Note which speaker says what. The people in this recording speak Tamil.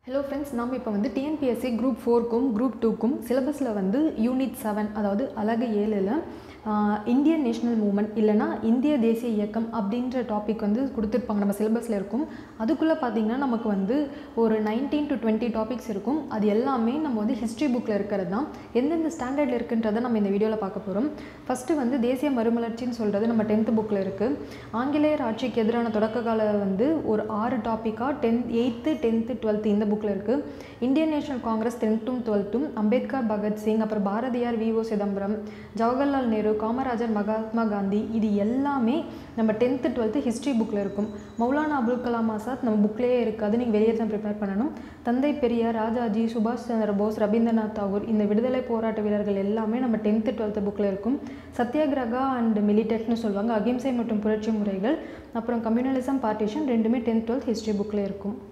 Speaker 1: ஹலோ ஃப்ரெண்ட்ஸ் நம்ம இப்போ வந்து டிஎன்பிஎஸ்சி குரூப் ஃபோர்க்கும் குரூப் டூக்கும் சிலபஸில் வந்து யூனிட் செவன் அதாவது அழகு ஏழில் இந்தியன் நேஷனல் மூமெண்ட் இல்லைனா இந்திய தேசிய இயக்கம் அப்படின்ற டாபிக் வந்து கொடுத்துருப்பாங்க நம்ம சிலபஸில் இருக்கும் அதுக்குள்ளே பார்த்திங்கன்னா நமக்கு வந்து ஒரு நைன்டீன் டு டுவெண்ட்டி டாபிக்ஸ் இருக்கும் அது எல்லாமே நம்ம வந்து ஹிஸ்ட்ரி புக்கில் இருக்கிறது தான் எந்தெந்த ஸ்டாண்டர்டில் இருக்குன்றதை நம்ம இந்த வீடியோவில் பார்க்க போகிறோம் ஃபஸ்ட்டு வந்து தேசிய மறுமலர்ச்சின்னு சொல்கிறது நம்ம டென்த்து புக்கில் இருக்குது ஆங்கிலேயர் ஆட்சிக்கு எதிரான தொடக்க கால வந்து ஒரு ஆறு டாப்பிக்காக டென்த் எயித்து டென்த்து டுவெல்த்து இந்த புக்கில் இருக்குது இந்தியன் நேஷனல் காங்கிரஸ் டென்த்தும் டுவெல்த்தும் அம்பேத்கர் பகத்சிங் அப்புறம் பாரதியார் விஓ சிதம்பரம் ஜவஹர்லால் நேரு காமராஜர் மகாத்மா காந்தி இது எல்லாமே நம்ம டென்த்து டுவெல்த்து ஹிஸ்ட்ரி புக்கில் இருக்கும் மௌலானா அபுல் கலாம் ஆசாத் நம்ம புக்லேயே இருக்குது அது நீங்கள் வெளியே தான் ப்ரிப்பேர் பண்ணணும் தந்தை பெரியார் ராஜாஜி சுபாஷ் சந்திர போஸ் ரவீந்திரநாத் தாகூர் இந்த விடுதலை போராட்ட வீரர்கள் எல்லாமே நம்ம டென்த்து டுவெல்த்து புக்கில் இருக்கும் சத்யாகிரகா அண்ட் மிலிட்டட்னு சொல்லுவாங்க அகிம்சை மற்றும் புரட்சி முறைகள் அப்புறம் கம்யூனலிசம் பார்ட்டிஷன் ரெண்டுமே டென்த் டுவெல்த் ஹிஸ்ட்ரி புக்கில் இருக்கும்